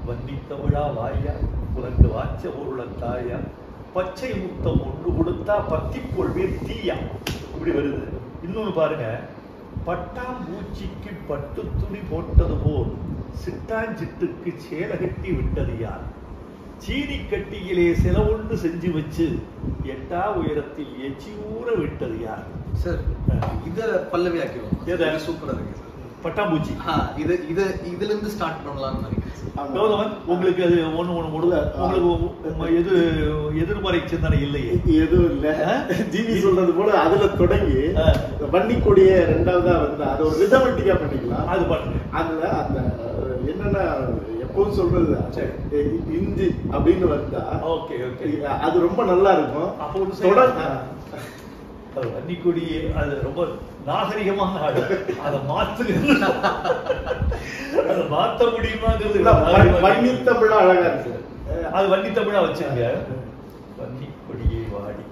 வன்னி தமிழா வாயா உனக்கு வாச்ச பொருளன் தாயா பச்சை முத்தம் ஒன்று கொடுத்தா பத்திக் கொள்வேன் தீயா இப்படி வருது இன்னொன்னு பாருங்க பட்டாம்பூச்சிக்கு பட்டு துணி போட்டது போல் சிட்டாஞ்சிட்டுக்கு சேலை கட்டி விட்டது யார் சீனி கட்டியிலே சில ஒன்று செஞ்சு வச்சு எட்டா உயரத்தில் எச்சி ஊற விட்டது யார் சார் இத பல்லவி ஆக்கிடுவோம் எதை? இது சூப்பரா இருக்கு சார் பட்டாம்பூச்சி ஆ, இது இது இதுல இருந்து ஸ்டார்ட் பண்ணலாம்னு நினைக்கிறேன் சார். ஆமா. கௌதமன் உங்களுக்கு அது ஒண்ணு ஒண்ணு முடியல உங்களுக்கு உங்க எது எதிர்மறை சிந்தனை இல்லையே எதுவும் இல்ல ஜிவி சொல்றது போல அதுல தொடங்கி ஆ. வன்னிக்கொடிய ரெண்டாவதா வந்து அது ஒரு ரிதமெட்டிக்கா பண்ணிக்கலாம் அது பண்ணுங்க அதுல அந்த அஹ், என்னன்னா எப்பவும் சொல்றது சரி. இ- இஞ்சி அப்படின்னு வந்தா ஓகே ஓகே அது ரொம்ப நல்லா இருக்கும் அப்போ ஒண்ணு தொடர் செய்யலாம். அது வன்னிக்கொடியே அது ரொம்ப நாகரிகமான ஆடு அதை மாத்துங்க அதை மாத்த முடியுமாங்கிறது இல்ல, வன்- வன்னி தமிழா அழகா இருக்கு அது வன்னி தமிழா வச்சுங்க வன்னி கொடியே வாடி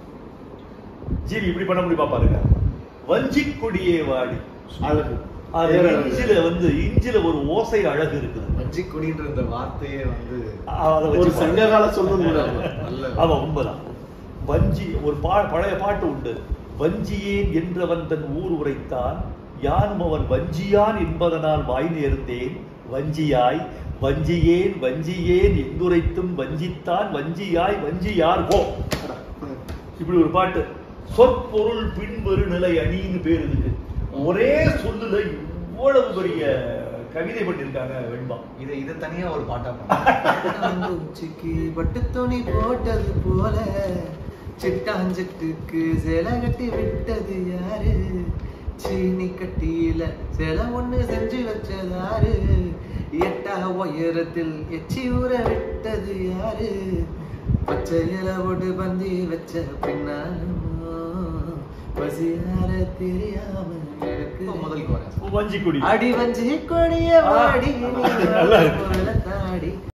ஜீவி இப்படி பண்ண முடியுமா பாருங்க வஞ்சி கொடியே வாடி அழகு அது வேற அழகு. இஞ்சில வந்து இஞ்சில ஒரு ஓசை அழகு இருக்குது வஞ்சி கொடின்ற இந்த வார்த்தையே வந்து அதை ஒரு வச்சு சங்ககால சொல்லும் கூட நல்ல ஆமா உண்மைதான் வஞ்சி ஒரு பா பழைய பாட்டு உண்டு வஞ்சியேன் என்றவன் தன் ஊர் உரைத்தான் யானும் அவன் வஞ்சியான் என்பதனால் வாய் நேர்ந்தேன் வஞ்சியாய் வஞ்சியேன் வஞ்சியேன் எந்துரைத்தும் வஞ்சித்தான் வஞ்சியாய் வஞ்சியார் போ இப்படி ஒரு பாட்டு சொற்பொருள் பின்வரு நிலை அணின்னு பேர் இதுக்கு ஒரே சொல்லுல இவ்வளவு பெரிய கவிதை பண்ணிருக்காங்க வெண்பா இதை இதை தனியா ஒரு பாட்டா பண்ணலாம் உச்சிக்கு பட்டு துணி போட்டது போல சிட்டாஞ்சிட்டுக்கு சேலை கட்டி விட்டது யாரு சீனி கட்டியில சேலை ஒண்ணு செஞ்சு வச்சதாரு எட்டா உயரத்தில் எச்சி ஊற விட்டது யாரு பச்சை இலவோடு பந்தி வச்ச பின்னாலும் பசியார தெரியாம எனக்கு முதல் வரேன் வஞ்சி கொடி அடி வஞ்சி கொடிய வாடி நீ நல்லா இருக்கு. வெள்ளத்தாடி